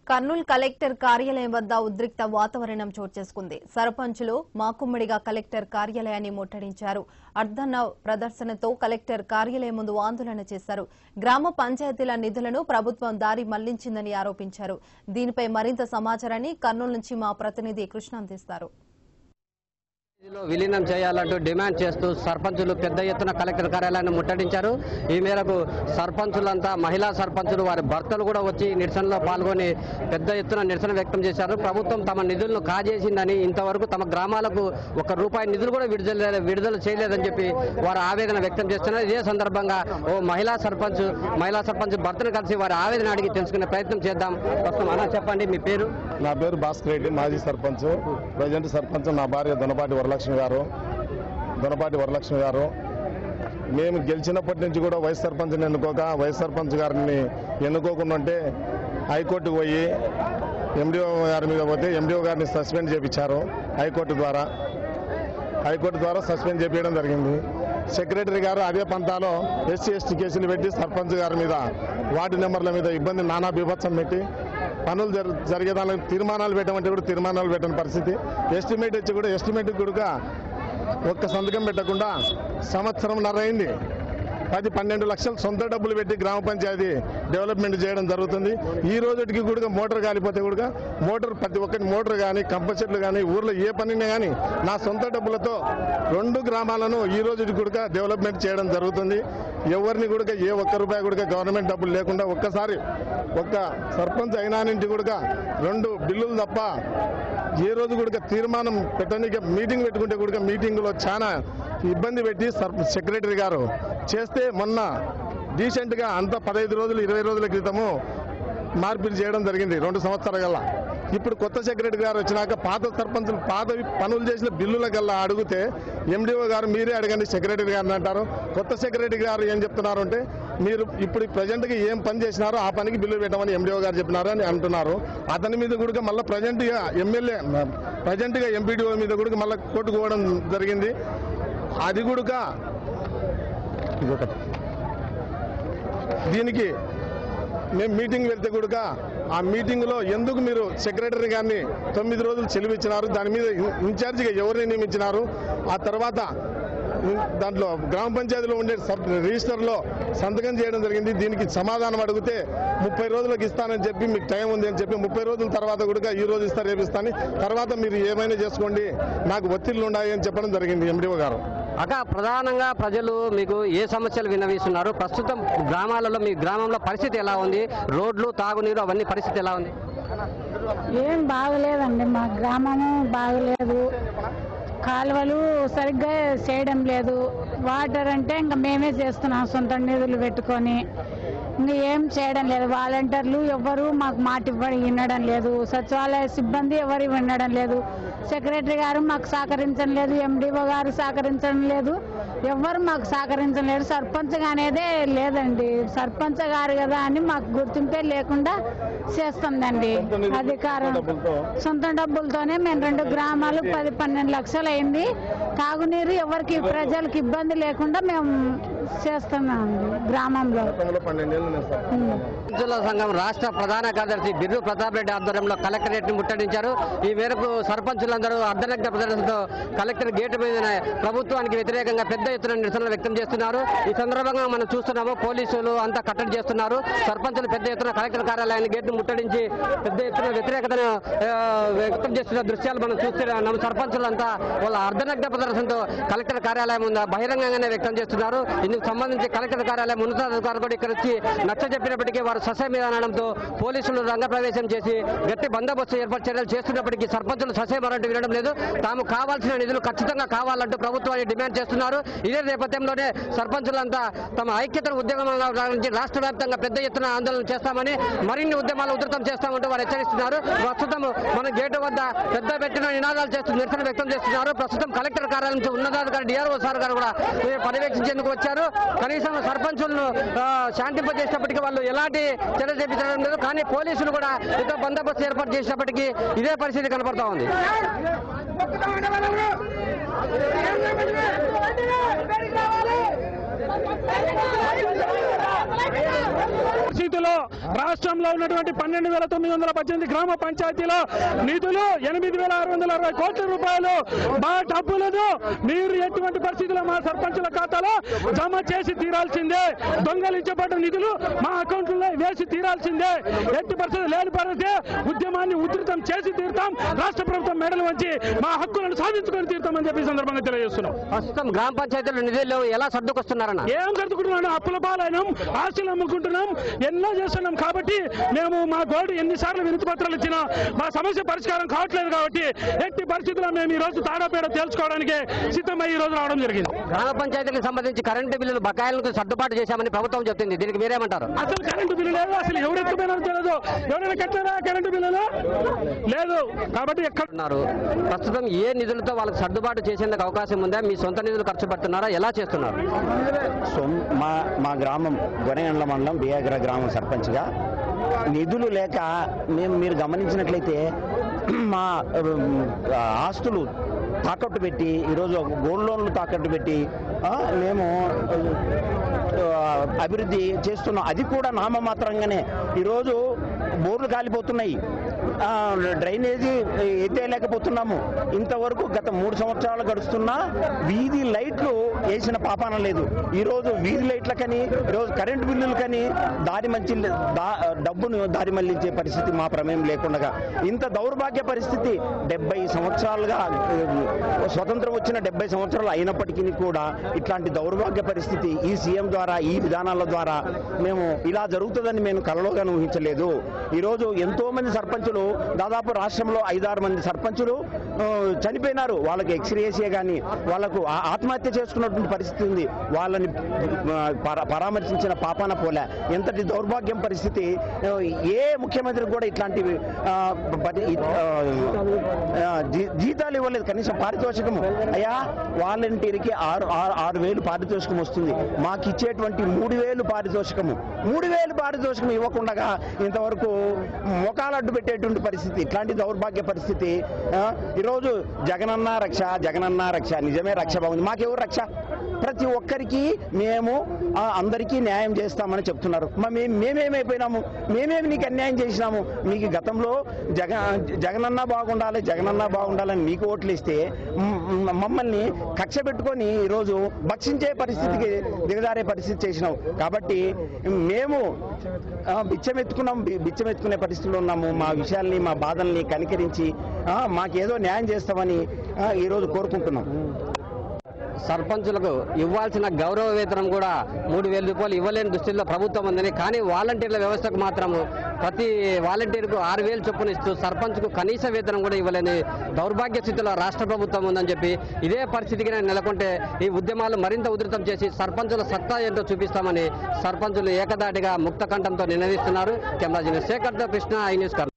Kurnool collector కార్యాలయం వద్ద ఉద్రిక్త వాతావరణం చోటు చేసుకుంది సర్పంచులు మాకుమ్మడిగా కలెక్టర్ కార్యాలయాన్ని ముట్టడించారు అర్ధన ప్రదర్శనతో కలెక్టర్ కార్యాలయం ముందు ఆందోళన చేశారు గ్రామ పంచాయతీల నిధులను ప్రభుత్వం దారి మళ్లించిందని ఆరోపించారు దీనిపై మరింత సమాచారాన్ని కర్నూలు నుంచి మా ప్రతినిధి కృష్ణ అందిస్తారు లో విలీనం చేయాలంటూ డిమాండ్ చేస్తూ సర్పంచులు పెద్ద ఎత్తున కలెక్టర్ కార్యాలయాన్ని ముట్టడించారు ఈ మేరకు సర్పంచులంతా మహిళా సర్పంచులు వారి భర్తలు కూడా వచ్చి నిరసనలో పాల్గొని పెద్ద ఎత్తున నిరసన వ్యక్తం చేశారు ప్రభుత్వం తమ నిధులను కాజేసిందని ఇంతవరకు తమ గ్రామాలకు ఒక రూపాయి నిధులు కూడా విడుదల విడుదల చేయలేదని చెప్పి వారు ఆవేదన వ్యక్తం చేస్తున్నారు ఇదే సందర్భంగా ఓ మహిళా సర్పంచ్ మహిళా సర్పంచ్ భర్తను కలిసి వారి ఆవేదన అడిగి తెలుసుకునే ప్రయత్నం చేద్దాం ప్రస్తుతం అన్న చెప్పండి మీ పేరు నా పేరు భాస్కర్ రెడ్డి మాజీ సర్పంచ్ ప్రజెంట్ సర్పంచ్ నా భార్య దొనపాటి వరలక్ష్మి గారు దొనపాటి వరలక్ష్మి గారు మేము గెలిచినప్పటి నుంచి కూడా వైస్ సర్పంచ్ని ఎన్నుకోక వైస్ సర్పంచ్ గారిని ఎన్నుకోకుండా ఉంటే హైకోర్టుకు పోయి ఎండిఓ గారి మీద పోతే ఎండిఓ గారిని సస్పెండ్ చేపించారు హైకోర్టు ద్వారా హైకోర్టు ద్వారా సస్పెండ్ చేపించడం జరిగింది సెక్రటరీ గారు అదే పంతాలో ఎస్సీ ఎస్టీ కేసులు పెట్టి సర్పంచ్ గారి మీద వార్డు నెంబర్ల మీద ఇబ్బంది నానా బీభత్సం పెట్టి పనులు జరు జరిగేదానికి తీర్మానాలు పెట్టమంటే కూడా తీర్మానాలు పెట్టని పరిస్థితి ఎస్టిమేట్ ఇచ్చి కూడా ఎస్టిమేట్ కూడా ఒక్క సంతకం పెట్టకుండా సంవత్సరంన్నర అయింది పది పన్నెండు లక్షలు సొంత డబ్బులు పెట్టి గ్రామ పంచాయతీ డెవలప్మెంట్ చేయడం జరుగుతుంది ఈ రోజుకి కూడా మోటార్ కాలిపోతే కూడా మోటార్ ప్రతి ఒక్కటి మోటార్ కానీ కంప చెట్లు కానీ ఊర్లో ఏ పనిని కానీ నా సొంత డబ్బులతో రెండు గ్రామాలను ఈ రోజుకి కూడా డెవలప్మెంట్ చేయడం జరుగుతుంది ఎవరిని కూడా ఏ ఒక్క రూపాయి కూడా గవర్నమెంట్ డబ్బులు లేకుండా ఒక్కసారి ఒక్క సర్పంచ్ అయినా నుంచి కూడా రెండు బిల్లులు తప్ప ఏ రోజు కూడా తీర్మానం పెట్టడానికి మీటింగ్ పెట్టుకుంటే కూడా మీటింగ్లో చాలా ఇబ్బంది పెట్టి సర్ సెక్రటరీ గారు చేస్తే మొన్న డీసెంట్గా అంత పదహైదు రోజులు ఇరవై రోజుల క్రితము మార్పిడి చేయడం జరిగింది రెండు సంవత్సరాల గల్లా ఇప్పుడు కొత్త సెక్రటరీ గారు వచ్చినాక పాత సర్పంచులు పాత పనులు చేసిన బిల్లుల గల్లా అడిగితే ఎండిఓ గారు మీరే అడగండి సెక్రటరీ గారిని అంటారు కొత్త సెక్రటరీ గారు ఏం చెప్తున్నారు అంటే మీరు ఇప్పుడు ప్రజెంట్గా ఏం పని చేసినారో ఆ పనికి బిల్లు పెట్టమని ఎండిఓ గారు చెప్పినారు అని అంటున్నారు అతని మీద కూడా మళ్ళీ ప్రజెంట్గా ఎమ్మెల్యే ప్రజెంట్గా ఎంపీడీఓ మీద కూడా మళ్ళీ కోర్టుకు పోవడం జరిగింది అది కూడా ఇదొకటి దీనికి మేము మీటింగ్ వెళ్తే కూడా ఆ మీటింగ్లో ఎందుకు మీరు సెక్రటరీ గారిని తొమ్మిది రోజులు చెలివిచ్చినారు దాని మీద ఇన్- ఇన్ఛార్జిగా ఎవరిని నియమించినారు ఆ తర్వాత ఇన్- దాంట్లో గ్రామ పంచాయతీలో ఉండే సబ్ రిజిస్టర్లో సంతకం చేయడం జరిగింది దీనికి సమాధానం అడిగితే ముప్పై రోజులకు ఇస్తానని చెప్పి మీకు టైం ఉంది అని చెప్పి ముప్పై రోజుల తర్వాత కూడా ఈ రోజు ఇస్తారు రేపు ఇస్తాను తర్వాత మీరు ఏమైనా చేసుకోండి నాకు ఒత్తిళ్లు ఉన్నాయి అని చెప్పడం జరిగింది ఎండిఓ గారు అక్క ప్రధానంగా ప్రజలు మీకు ఏ సమస్యలు విన్నవిస్తున్నారు ప్రస్తుతం గ్రామాలలో మీ గ్రామంలో పరిస్థితి ఎలా ఉంది రోడ్లు తాగునీరు అవన్నీ పరిస్థితి ఎలా ఉంది ఏం బాగలేదండి మా గ్రామము బాగలేదు కాలువలు సరిగ్గా చేయడం లేదు వాటర్ అంటే ఇంకా మేమే చేస్తున్నాం సొంత నిధులు పెట్టుకొని ఇంకా ఏం చేయడం లేదు వాలంటీర్లు ఎవరు మాకు మాట ఇవ్వడం వినడం లేదు సచివాలయ సిబ్బంది ఎవరు వినడం లేదు సెక్రటరీ గారు మాకు సహకరించడం లేదు ఎండిఓ గారు సహకరించడం లేదు ఎవ్వరు మాకు సహకరించడం లేదు సర్పంచ్ అనేదే లేదండి సర్పంచ్ గారు కదా అని మాకు గుర్తింపే లేకుండా చేస్తుందండి అధికారం సొంత డబ్బులతోనే మేము రెండు గ్రామాలు పది పన్నెండు లక్షలు అయింది తాగునీరు ఎవరికి ప్రజలకు ఇబ్బంది లేకుండా మేము చేస్తున్నాం గ్రామంలో గతంలో పన్నెండేళ్ళు నేను సార్ సర్పంచుల సంఘం రాష్ట్ర ప్రధాన కార్యదర్శి బిర్రు ప్రతాప్ రెడ్డి ఆధ్వర్యంలో కలెక్టరేట్ ని ముట్టడించారు ఈ మేరకు సర్పంచులందరూ అర్ధనగ్న ప్రదర్శనతో కలెక్టర్ గేటు మీద ప్రభుత్వానికి వ్యతిరేకంగా పెద్ద ఎత్తున నిరసన వ్యక్తం చేస్తున్నారు ఈ సందర్భంగా మనం చూస్తున్నాము పోలీసులు అంతా కట్టడి చేస్తున్నారు సర్పంచులు పెద్ద ఎత్తున కలెక్టర్ కార్యాలయాన్ని గేటు ముట్టడించి పెద్ద ఎత్తున వ్యతిరేకతను ఆ, వ్యక్తం చేస్తున్న దృశ్యాలు మనం చూస్తున్నాము సర్పంచులంతా వాళ్ళ అర్ధనగ్న ప్రదర్శనతో కలెక్టర్ కార్యాలయం ముందు బహిరంగంగానే వ్యక్తం చేస్తున్నారు ఇందుకు సంబంధించి కలెక్టర్ కార్యాలయం ఉన్నతాధికారులు కూడా ఇక్కడ వచ్చి నచ్చ చెప్పినప్పటికీ వారు ససే మీద అనడంతో పోలీసులు రంగప్రవేశం చేసి గట్టి బందోబస్తు ఏర్పాటు చర్యలు చేస్తున్నప్పటికీ సర్పంచులు ససే మరంటూ వినడం లేదు తాము కావాల్సిన నిధులు ఖచ్చితంగా కావాలంటూ ప్రభుత్వాన్ని డిమాండ్ చేస్తున్నారు ఇదే నేపథ్యంలోనే సర్పంచులంతా తమ ఐక్యతను ఉద్యమంగా నుంచి రాష్ట్ర వ్యాప్తంగా పెద్ద ఎత్తున ఆందోళన చేస్తామని మరిన్ని ఉద్యమాలు ఉధృతం చేస్తామంటూ వారు హెచ్చరిస్తున్నారు ప్రస్తుతం మన గేటు వద్ద పెద్ద పెట్టిన నినాదాలు చేస్తూ నిరసన వ్యక్తం చేస్తున్నారు ప్రస్తుతం కలెక్టర్ కార్యాలయం నుంచి ఉన్నతాధికారి డిఆర్ఓ సార్ గారు కూడా ఈ పర్యవేక్షించేందుకు వచ్చారు కనీసం సర్పంచులను ఆ, శాంతింపజేసినప్పటికీ వాళ్ళు ఎలాంటి చర్య చేపించడం లేదు కానీ పోలీసులు కూడా ఇతర బందోబస్తు ఏర్పాటు చేసినప్పటికీ ఇదే పరిస్థితి కనపడతా ఉంది పరిస్థితిలో రాష్ట్రంలో ఉన్నటువంటి పన్నెండు వేల తొమ్మిది వందల పద్దెనిమిది గ్రామ పంచాయతీలో నిధులు ఎనిమిది వేల ఆరు వందల అరవై కోట్ల రూపాయలు మా డబ్బులను మీరు ఎటువంటి పరిస్థితుల్లో మా సర్పంచుల ఖాతాలో జమ చేసి తీరాల్సిందే దొంగలించబడ్డ నిధులు మా అకౌంట్లో వేసి తీరాల్సిందే ఎట్టి పరిస్థితులు లేని పరిస్థితి ఉద్యమాన్ని ఉధృతం చేసి తీరుతాం రాష్ట్ర ప్రభుత్వం మెడలు వంచి మా హక్కులను సాధించుకొని తీరుతామని చెప్పి ఈ సందర్భంగా తెలియజేస్తున్నాం ప్రస్తుతం గ్రామ పంచాయతీలు నిధులు ఎలా సర్దుకొస్తున్నారన్న ఏం కట్టుకుంటున్నాను అప్పుల పాలైనాం ఆస్తులు అమ్ముకుంటున్నాం ఎన్నో చేస్తున్నాం కాబట్టి మేము మా గోల్డ్ ఎన్నిసార్లు వినతి పత్రాలు ఇచ్చినా మా సమస్య పరిష్కారం కావట్లేదు కాబట్టి ఎట్టి పరిస్థితుల్లో మేము ఈ రోజు తాడాపేడ తేల్చుకోవడానికి సిద్ధమై ఈ రోజు రావడం జరిగింది గ్రామ పంచాయతీలకు సంబంధించి కరెంటు బిల్లులు బకాయిలకు సర్దుబాటు చేశామని ప్రభుత్వం చెప్తుంది దీనికి మీరేమంటారు అసలు కరెంటు బిల్లు లేదు అసలు ఎవరు ఎత్తుకుపోయినారో తెలియదు ఎవరైనా కట్టారా కరెంటు బిల్లులు లేదు కాబట్టి ఎక్కడ ఉన్నారు ప్రస్తుతం ఏ నిధులతో వాళ్ళకి సర్దుబాటు చేసేందుకు అవకాశం ఉందా మీ సొంత నిధులు ఖర్చు పెడుతున్నారా ఎలా చేస్తున్నారు సొం- మా మా గ్రామం గొనగండ్ల మండలం బియాగ్ర గ్రామం సర్పంచ్గా నిధులు లేక మేము మీరు గమనించినట్లయితే మా ఉమ్, ఆస్తులు తాకట్టు పెట్టి ఈరోజు గోల్డ్ లోన్లు తాకట్టు పెట్టి ఆ, మేము ఆ, అభివృద్ధి చేస్తున్నాం అది కూడా నామమాత్రంగానే ఈరోజు బోర్లు కాలిపోతున్నాయి ఆ, డ్రైనేజీ ఎత్తేయలేకపోతున్నాము ఇంతవరకు గత మూడు సంవత్సరాలు గడుస్తున్నా వీధి లైట్లు వేసిన పాపాన లేదు ఈరోజు వీధి లైట్లకని ఈరోజు కరెంటు బిల్లులకని దారి మంచి దా- డబ్బును దారి మళ్లించే పరిస్థితి మా ప్రమేయం లేకుండా ఇంత దౌర్భాగ్య పరిస్థితి డెబ్బై సంవత్సరాలుగా ఆ, స్వతంత్రం వచ్చిన డెబ్బై సంవత్సరాలు అయినప్పటికీ కూడా ఇట్లాంటి దౌర్భాగ్య పరిస్థితి ఈ సీఎం ద్వారా ఈ విధానాల ద్వారా మేము ఇలా జరుగుతుందని మేము కలలోగానే ఊహించలేదు ఈరోజు ఎంతో మంది సర్పంచులు దాదాపు రాష్ట్రంలో ఐదారు మంది సర్పంచులు ఆ, చనిపోయినారు వాళ్ళకి ఎక్స్రేసియా కానీ వాళ్ళకు ఆ- ఆత్మహత్య చేసుకున్నటువంటి పరిస్థితి ఉంది వాళ్ళని ఆ, పరా- పరామర్శించిన పాపాన పోలే ఎంతటి దౌర్భాగ్యం పరిస్థితి ఆ, ఏ ముఖ్యమంత్రికి కూడా ఇట్లాంటివి ఆ, పది- ఆ, ఆ, జీ- జీతాలు ఇవ్వలేదు కనీసం పారితోషికము అయ్యా వాలంటీర్కి ఆరు ఆరు ఆరు వేలు పారితోషికం వస్తుంది మాకు ఇచ్చేటువంటి మూడు వేలు పారితోషికము మూడు వేలు పారితోషికం ఇవ్వకుండా ఇంతవరకు మొఖాలు అడ్డు పెట్టేటువంటి పరిస్థితి ఇట్లాంటి దౌర్భాగ్య పరిస్థితి ఆ, ఈరోజు జగనన్న రక్ష జగనన్న రక్ష నిజమే రక్ష బాగుంది మాకెవరు రక్ష ప్రతి ఒక్కరికి మేము ఆ, అందరికీ న్యాయం చేస్తామని చెప్తున్నారు మా మేము మేమేమైపోయినాము మేమేమి నీకు అన్యాయం చేసినాము మీకు గతంలో జగ జగనన్న బాగుండాలి జగనన్న బాగుండాలని మీకు ఓట్లు ఇస్తే మ్- మ్- మమ్మల్ని కక్ష పెట్టుకొని ఈరోజు భక్షించే పరిస్థితికి దిగజారే పరిస్థితి చేసినాం కాబట్టి మేము ఆ, బిచ్చమెత్తుకున్నాం బి- బిచ్చమెత్తుకునే పరిస్థితిలో ఉన్నాము మా విషయాల్ని మా బాధల్ని కనికరించి ఆ, మాకేదో న్యాయం చేస్తామని ఆ, ఈరోజు కోరుకుంటున్నాం సర్పంచులకు ఇవ్వాల్సిన గౌరవ వేతనం కూడా మూడు వేల రూపాయలు ఇవ్వలేని దుస్థితిలో ప్రభుత్వం ఉందని కానీ వాలంటీర్ల వ్యవస్థకు మాత్రం ప్రతి వాలంటీర్కు ఆరు వేలు చొప్పున ఇస్తూ సర్పంచ్కు కనీస వేతనం కూడా ఇవ్వలేని దౌర్భాగ్య స్థితిలో రాష్ట్ర ప్రభుత్వం ఉందని చెప్పి ఇదే పరిస్థితికి నెలకొంటే ఈ ఉద్యమాలు మరింత ఉధృతం చేసి సర్పంచుల సత్తా ఏంటో చూపిస్తామని సర్పంచులు ఏకదాటిగా ముక్త కంఠంతో నినదిస్తున్నారు కెమెరా జర్నలిస్ట్ శేఖర్తో కృష్ణ ఐ న్యూస్ కర్నూలు.